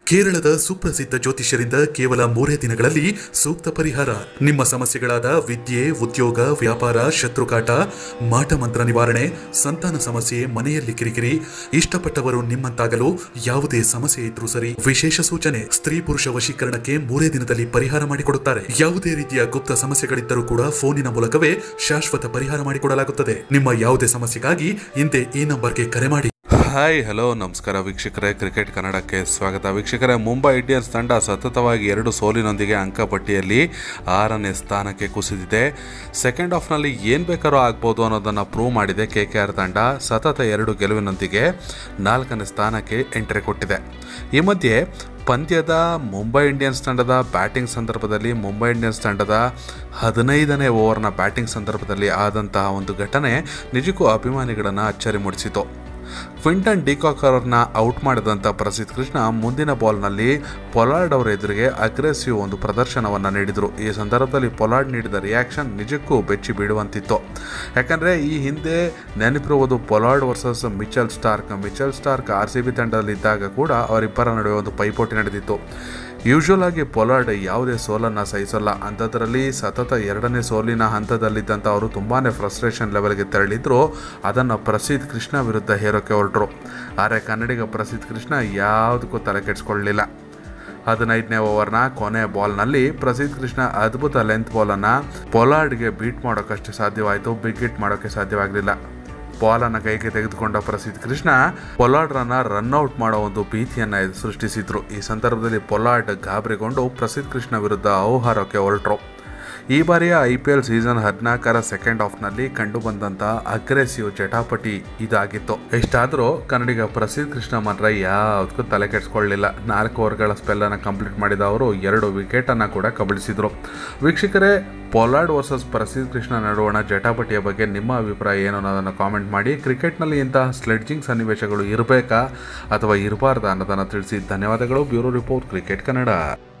ಕೇರಳದ ಸುಪ್ರಸಿದ್ಧ ಜ್ಯೋತಿಷ್ಯರಿಂದ ಕೇವಲ ಮೂರೇ ದಿನಗಳಲ್ಲಿ ಸೂಕ್ತ ಪರಿಹಾರ ನಿಮ್ಮ ಸಮಸ್ಯೆಗಳಾದ ವಿದ್ಯೆ ಉದ್ಯೋಗ ವ್ಯಾಪಾರ ಶತ್ರುಕಾಟ ಮಾಟಮಂತ್ರ ನಿವಾರಣೆ ಸಂತಾನ ಸಮಸ್ಯೆ ಮನೆಯಲ್ಲಿ ಕಿರಿಕಿರಿ ಇಷ್ಟಪಟ್ಟವರು ನಿಮ್ಮಂತಾಗಲು ಯಾವುದೇ ಸಮಸ್ಯೆ ಇದ್ರೂ ಸರಿ ವಿಶೇಷ ಸೂಚನೆ ಸ್ತ್ರೀ ಪುರುಷ ವಶೀಕರಣಕ್ಕೆ ಮೂರೇ ದಿನದಲ್ಲಿ ಪರಿಹಾರ ಮಾಡಿಕೊಡುತ್ತಾರೆ ಯಾವುದೇ ರೀತಿಯ ಗುಪ್ತ ಸಮಸ್ಯೆಗಳಿದ್ದರೂ ಕೂಡ ಫೋನಿನ ಮೂಲಕವೇ ಶಾಶ್ವತ ಪರಿಹಾರ ಮಾಡಿಕೊಡಲಾಗುತ್ತದೆ ನಿಮ್ಮ ಯಾವುದೇ ಸಮಸ್ಯೆಗಾಗಿ ಹಿಂದೆ ಈ ನಂಬರ್ಗೆ ಕರೆ ಮಾಡಿ ಹಾಯ್ ಹಲೋ ನಮಸ್ಕಾರ ವೀಕ್ಷಕರೇ ಕ್ರಿಕೆಟ್ ಕನ್ನಡಕ್ಕೆ ಸ್ವಾಗತ ವೀಕ್ಷಕರೇ ಮುಂಬೈ ಇಂಡಿಯನ್ಸ್ ತಂಡ ಸತತವಾಗಿ ಎರಡು ಸೋಲಿನೊಂದಿಗೆ ಅಂಕಪಟ್ಟಿಯಲ್ಲಿ ಆರನೇ ಸ್ಥಾನಕ್ಕೆ ಕುಸಿದಿದೆ ಸೆಕೆಂಡ್ ಹಾಫ್ನಲ್ಲಿ ಏನು ಬೇಕಾದ್ರೂ ಆಗ್ಬೋದು ಅನ್ನೋದನ್ನು ಪ್ರೂವ್ ಮಾಡಿದೆ ಕೆ ಕೆ ಆರ್ ತಂಡ ಸತತ ಎರಡು ಗೆಲುವಿನೊಂದಿಗೆ ನಾಲ್ಕನೇ ಸ್ಥಾನಕ್ಕೆ ಎಂಟ್ರಿ ಕೊಟ್ಟಿದೆ ಈ ಮಧ್ಯೆ ಪಂದ್ಯದ ಮುಂಬೈ ಇಂಡಿಯನ್ಸ್ ತಂಡದ ಬ್ಯಾಟಿಂಗ್ ಸಂದರ್ಭದಲ್ಲಿ ಮುಂಬೈ ಇಂಡಿಯನ್ಸ್ ತಂಡದ ಹದಿನೈದನೇ ಓವರ್ನ ಬ್ಯಾಟಿಂಗ್ ಸಂದರ್ಭದಲ್ಲಿ ಆದಂತಹ ಒಂದು ಘಟನೆ ನಿಜಕ್ಕೂ ಅಭಿಮಾನಿಗಳನ್ನು ಅಚ್ಚರಿ ಮೂಡಿಸಿತು ಕ್ವಿಂಟನ್ ಡಿಕಾಕ್ ಅವರನ್ನ ಔಟ್ ಮಾಡಿದಂಥ ಪ್ರಸಿದ್ಧ ಕೃಷ್ಣ ಮುಂದಿನ ಬಾಲ್ನಲ್ಲಿ ಪೊಲಾರ್ಡ್ ಅವರ ಎದುರಿಗೆ ಅಗ್ರೆಸಿವ್ ಒಂದು ಪ್ರದರ್ಶನವನ್ನು ನೀಡಿದರು ಈ ಸಂದರ್ಭದಲ್ಲಿ ಪೊಲಾರ್ಡ್ ನೀಡಿದ ರಿಯಾಕ್ಷನ್ ನಿಜಕ್ಕೂ ಬೆಚ್ಚಿ ಬೀಳುವಂತಿತ್ತು ಯಾಕಂದರೆ ಈ ಹಿಂದೆ ನೆನಪಿರುವುದು Pollard versus Mitchell Starc Mitchell Starc R C B ತಂಡದಲ್ಲಿದ್ದಾಗ ಕೂಡ ಅವರಿಬ್ಬರ ನಡುವೆ ಒಂದು ಪೈಪೋಟಿ ನಡೆದಿತ್ತು ಯೂಶುವಲ್ ಆಗಿ ಪೊಲಾರ್ಡ್ ಯಾವುದೇ ಸೋಲನ್ನು ಸಹಿಸಲ್ಲ ಅಂಥದ್ರಲ್ಲಿ ಸತತ ಎರಡನೇ ಸೋಲಿನ ಹಂತದಲ್ಲಿದ್ದಂಥ ಅವರು ತುಂಬಾ ಫ್ರಸ್ಟ್ರೇಷನ್ ಲೆವೆಲ್ಗೆ ತೆರಳಿದ್ರು ಅದನ್ನು ಪ್ರಸಿದ್ಧ ಕೃಷ್ಣ ವಿರುದ್ಧ ಹೇರೋಕ್ಕೆ ಹೊರಟರು ಆದರೆ ಕನ್ನಡಿಗ ಪ್ರಸಿದ್ಧ ಕೃಷ್ಣ ಯಾವುದಕ್ಕೂ ತಲೆ ಕೆಡಿಸ್ಕೊಳ್ಳಲಿಲ್ಲ ಹದಿನೈದನೇ ಓವರ್ನ ಕೊನೆ ಬಾಲ್ನಲ್ಲಿ ಪ್ರಸಿದ್ಧ ಕೃಷ್ಣ ಅದ್ಭುತ ಲೆಂತ್ ಬಾಲನ್ನು ಪೊಲಾರ್ಡ್ಗೆ ಬೀಟ್ ಮಾಡೋಕ್ಕಷ್ಟೇ ಸಾಧ್ಯವಾಯಿತು ಬಿಗ್ ಹಿಟ್ ಮಾಡೋಕ್ಕೆ ಸಾಧ್ಯವಾಗಲಿಲ್ಲ ಬಾಲನ್ನು ಕೈಗೆ ತೆಗೆದುಕೊಂಡ ಪ್ರಸಿದ್ಧ ಕೃಷ್ಣ ಪೊಲಾರ್ಡ್ರನ್ನ ರನ್ಔಟ್ ಮಾಡೋ ಒಂದು ಭೀತಿಯನ್ನು ಸೃಷ್ಟಿಸಿದ್ರು ಈ ಸಂದರ್ಭದಲ್ಲಿ ಪೊಲಾರ್ಡ್ ಗಾಬರಿಗೊಂಡು ಪ್ರಸಿದ್ಧ ಕೃಷ್ಣ ವಿರುದ್ಧ ಔಹಾರಕ್ಕೆ ಹೊರಟರು ಈ ಬಾರಿಯ ಐ ಪಿ ಎಲ್ ಸೀಸನ್ ಹದಿನಾಲ್ಕರ ಸೆಕೆಂಡ್ ಹಾಫ್ನಲ್ಲಿ ಕಂಡುಬಂದಂಥ ಅಗ್ರೆಸಿವ್ ಚಟಾಪಟಿ ಇದಾಗಿತ್ತು ಇಷ್ಟಾದರೂ ಕನ್ನಡಿಗ ಪ್ರಸಿದ್ಧ ಕೃಷ್ಣ ಮಾತ್ರ ಯಾವುದಕ್ಕೂ ತಲೆ ಕೆಡಿಸ್ಕೊಳ್ಳಿಲ್ಲ ನಾಲ್ಕು ಓವರ್ಗಳ ಸ್ಪೆಲ್ಲನ್ನು ಕಂಪ್ಲೀಟ್ ಮಾಡಿದ ಅವರು ಎರಡು ವಿಕೆಟನ್ನು ಕೂಡ ಕಬಳಿಸಿದರು ವೀಕ್ಷಕರೇ ಪೊಲಾರ್ಡ್ ವರ್ಸಸ್ ಪ್ರಸಿದ್ಧ ಕೃಷ್ಣ ನಡುವಣ ಜಟಾಪಟಿಯ ಬಗ್ಗೆ ನಿಮ್ಮ ಅಭಿಪ್ರಾಯ ಏನು ಅನ್ನೋದನ್ನು ಕಾಮೆಂಟ್ ಮಾಡಿ ಕ್ರಿಕೆಟ್ನಲ್ಲಿ ಇಂತಹ ಸ್ಲೆಡ್ಜಿಂಗ್ ಸನ್ನಿವೇಶಗಳು ಇರಬೇಕಾ ಅಥವಾ ಇರಬಾರ್ದಾ ಅನ್ನೋದನ್ನು ತಿಳಿಸಿ ಧನ್ಯವಾದಗಳು ಬ್ಯೂರೋ ರಿಪೋರ್ಟ್ ಕ್ರಿಕೆಟ್ ಕನ್ನಡ